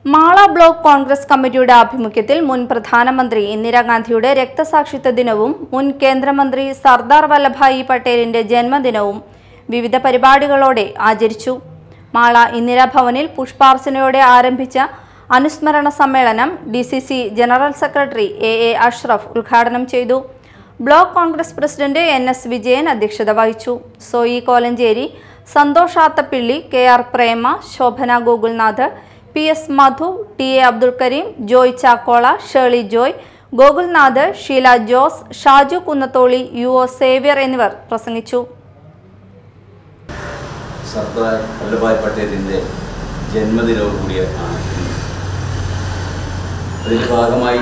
Mala block Congress കമ്മിറ്റിയുടെ ആഭിമുഖ്യത്തിൽ മുൻ പ്രധാനമന്ത്രി ഇന്ദിരാഗാന്ധിയുടെ രക്തസാക്ഷിത്വ ദിനവും മുൻ കേന്ദ്രമന്ത്രി സർദാർ വല്ലഭായി പട്ടേലിന്റെ ജന്മദിനവും വിവിധ പരിപാടികളോടെ ആചരിച്ചു മാള ഇന്ദിരാഭവനിൽ പുഷ്പാർച്ചനയോടെ ആരംഭിച്ച അനുസ്മരണ സമ്മേളനം D C C general secretary A A Ashraf ഉദ്ഘാടനം ചെയ്തു block Congress president N S Vijayan അധ്യക്ഷത വഹിച്ചു Soyi Kolenchery Santhosh Athappilly K R Prema Shobhana Gokulnath P S Madhu T A Abdul Kareem Joy Chakkola Shelly Joy Gokulnath Sheela Jose Shaju Kunnatholi U O Xavier എന്നിവർ പ്രസംഗിച്ചു സർദാർ വല്ലഭായ് പട്ടേലിൻ്റെ ജന്മദിനവും കൂടി ആണ് ഇന്ന്. അതിൻ്റെ ഭാഗമായി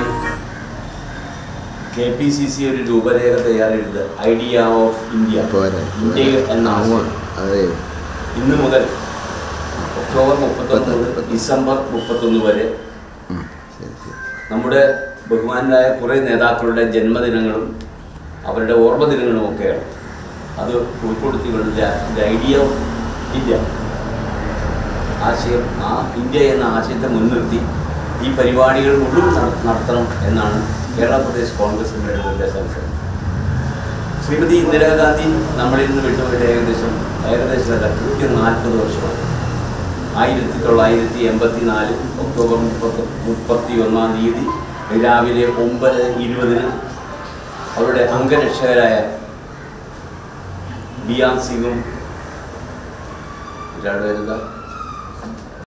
കെ പി സി സി ഒരു രൂപരേഖ തയ്യാറെഴുതുക ഐഡിയ ഓഫ് ഇന്ത്യ പോരെ ഇന്ത്യ എന്ന ആശയം അതെ ഇന്ന് മുതൽ ഒക്ടോബർ മുപ്പത്തൊന്ന് മുതൽ ഡിസംബർ മുപ്പത്തൊന്ന് വരെ ഉം, ശരി ശരി നമ്മുടെ ബഹുമാനായ കുറേ നേതാക്കളുടെ ജന്മദിനങ്ങളും അവരുടെ ഓർമ്മ ദിനങ്ങളും ഒക്കെയാണ് അത് ഉൾപ്പെടുത്തിക്കൊണ്ട് ദ ഐഡിയ ഓഫ് ഇന്ത്യ ആശയം ആ ഇന്ത്യ എന്ന ആശയത്തെ മുൻനിർത്തി ഈ പരിപാടികൾ മുഴുവൻ നട- നടത്തണം എന്നാണ് കേരള പ്രദേശ് കോൺഗ്രസിൻ്റെ നിർദ്ദേശം ശ്രീമതി ഇന്ദിരാഗാന്ധി നമ്മളിൽ നിന്ന് വിട്ടുപോയിട്ട് ഏകദേശം ഏകദേശം അല്ല കൃത്യം നാൽപ്പത് വർഷമായി ആയിരത്തി തൊള്ളായിരത്തി എൺപത്തി നാല് ഒക്ടോബർ മുപ്പത്തി മുപ്പത്തി ഒന്നാം തീയതി രാവിലെ ഒമ്പത് ഇരുപതിന് അവരുടെ അംഗരക്ഷകരായ ബിയാൻ സിംഗും ഒരാളുടെ പേരെന്താ